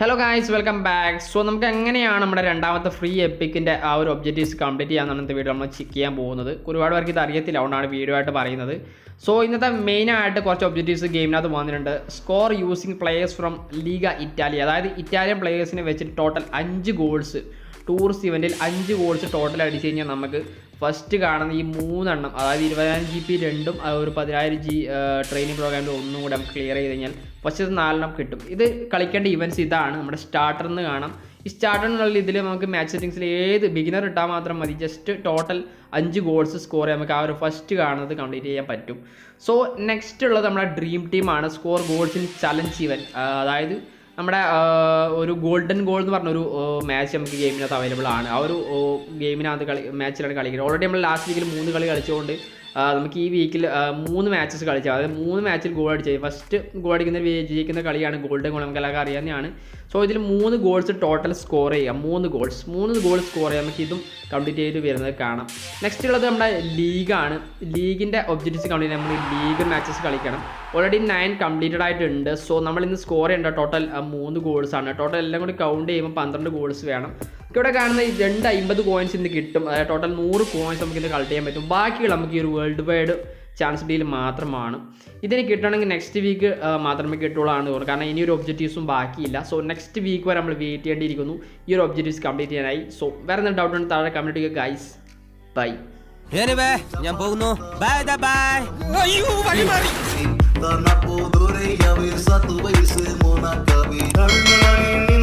Hello guys welcome back so നമുക്ക് എങ്ങനെയാണ് നമ്മുടെ രണ്ടാമത്തെ ഫ്രീ എപ്പിക്കിൻ്റെ ആ ഒരു ഒബ്ജക്റ്റീവ്സ് കംപ്ലീറ്റ് ചെയ്യാന്നാണ് ഇന്നത്തെ വീഡിയോ നമ്മൾ ചെക്ക് ചെയ്യാൻ പോകുന്നത് ഒരുപാട് പേർക്ക് ഇത് അറിയത്തില്ല അതുകൊണ്ടാണ് വീഡിയോ ആയിട്ട് പറയുന്നത് സോ ഇന്നത്തെ മെയിനായിട്ട് കുറച്ച് ഒബ്ജക്റ്റീവ്സ് ഗെയിമിനകത്ത് വന്നിട്ടുണ്ട് score using players from league Italy അതായത് ഇറ്റാലിയൻ പ്ലേയേഴ്സിനെ വെച്ചിട്ട് ടോട്ടൽ അഞ്ച് ഗോൾസ് ടൂറിസ്റ്റ് ഇവൻറ്റിൽ അഞ്ച് ഗോൾസ് ടോട്ടൽ അടിച്ചു കഴിഞ്ഞാൽ നമുക്ക് ഫസ്റ്റ് കാണുന്ന ഈ മൂന്നെണ്ണം അതായത് ഇരുപതിനായിരം ജി പി രണ്ടും ആ ഒരു പതിനായിരം ജി ട്രെയിനിങ് പ്രോഗ്രാമിൻ്റെ ഒന്നും കൂടെ നമുക്ക് ക്ലിയർ ചെയ്ത് കഴിഞ്ഞാൽ ഫസ്റ്റ് നാലെണ്ണം കിട്ടും ഇത് കളിക്കേണ്ട ഇവൻറ്റ്സ് ഇതാണ് നമ്മുടെ സ്റ്റാർട്ടർ എന്ന് കാണാം ഈ സ്റ്റാർട്ടർ എന്നുള്ള ഇതിൽ നമുക്ക് മാച്ച് സെറ്റിങ്സിൽ ഏത് ബിഗിനർ ഇട്ടാൽ മാത്രം മതി ജസ്റ്റ് ടോട്ടൽ അഞ്ച് ഗോൾസ് സ്കോർ ചെയ്യാൻ നമുക്ക് ആ ഒരു ഫസ്റ്റ് കാണുന്നത് കംപ്ലീറ്റ് ചെയ്യാൻ പറ്റും സോ നെക്സ്റ്റ് ഉള്ളത് നമ്മുടെ ഡ്രീം ടീമാണ് സ്കോർ ഗോൾസ് ഇൻ ചലഞ്ച് ഇവൻ അതായത് നമ്മുടെ ആ, ഒരു ഗോൾഡൻ ഗോൾ എന്ന് പറഞ്ഞൊരു മാച്ച് നമുക്ക് ഗെയിമിനകത്ത് അവൈലബിൾ ആണ് ആ ഒരു ഗെയിമിനകത്ത് കളി മാച്ചിലാണ് കളിക്കുന്നത് ഓൾറെഡി നമ്മൾ ലാസ്റ്റ് വീക്കിൽ മൂന്ന് കളി കളിച്ചുകൊണ്ട് ആ, നമുക്ക് ഈ വീക്കിൽ മൂന്ന് മാച്ചസ് കളിച്ചു അതായത് മൂന്ന് മാച്ചിൽ ഗോൾ അടിച്ചത് ഫസ്റ്റ് ഗോൾ അടിക്കുന്ന വിജയിക്കുന്ന കളിയാണ് ഗോൾഡൻ ഗോൾ നമുക്ക് എല്ലാവർക്കും അറിയാവുന്നതാണ് സോ ഇതിൽ മൂന്ന് ഗോൾസ് ടോട്ടൽ സ്കോർ ചെയ്യാം മൂന്ന് ഗോൾസ് മൂന്ന് ഗോൾ സ്കോർ ചെയ്യാം നമുക്ക് ഇതും കംപ്ലീറ്റ് ചെയ്ത് വരുന്നത് കാണാം നെക്സ്റ്റ് ഉള്ളത് നമ്മുടെ ലീഗാണ് ലീഗിൻ്റെ ഒബ്ജക്റ്റീവ്സ് കംപ്ലീറ്റ് നമ്മൾ ലീഗ് മാച്ചസ് കളിക്കണം ഓൾറെഡി നയൻ കംപ്ലീറ്റഡ് ആയിട്ടുണ്ട് സോ നമ്മൾ ഇന്ന് സ്കോർ ചെയ്യേണ്ട ടോട്ടൽ മൂന്ന് ഗോൾസ് ആണ് ടോട്ടൽ എല്ലാം കൂടി കൗണ്ട് ചെയ്യുമ്പോൾ പന്ത്രണ്ട് ഗോൾസ് വേണം ഇവിടെ കാണുന്ന ഈ രണ്ട് അമ്പത് കോയിൻസ് ഇന്ന് കിട്ടും അതായത് ടോട്ടൽ നൂറ് കോയിൻസ് നമുക്ക് ഇന്ന് കളക്ട് ചെയ്യാൻ പറ്റും ബാക്കിയുള്ള നമുക്ക് ഈ ഒരു വേൾഡ് വൈഡ് ചാൻസ് ഡീൽ മാത്രമാണ് ഇതിന് കിട്ടണമെങ്കിൽ നെക്സ്റ്റ് വീക്ക് മാത്രമേ കിട്ടുള്ളൂ ആണ് തോന്നുന്നത് കാരണം ഇനി ഒരു ഒബ്ജക്റ്റീവ്സും ബാക്കിയില്ല സോ നെക്സ്റ്റ് വീക്ക് വരെ നമ്മൾ വെയിറ്റ് ചെയ്യേണ്ടിയിരിക്കുന്നു ഈ ഒരു ഒബ്ജക്റ്റീവ്സ് കംപ്ലീറ്റ് ചെയ്യാനായി സോ വേറെ എന്തെങ്കിലും ഡൗട്ട് ഉണ്ടെങ്കിൽ താഴെ കമൻറ്റ് ചെയ്യുക ഗൈസ് ബൈ എനിവേ ഞാൻ പോകുന്നു ബൈ ബൈ അയ്യോ വഴി മാറി Tanah podore ya ver satu bayi semua nak kami. Karena ini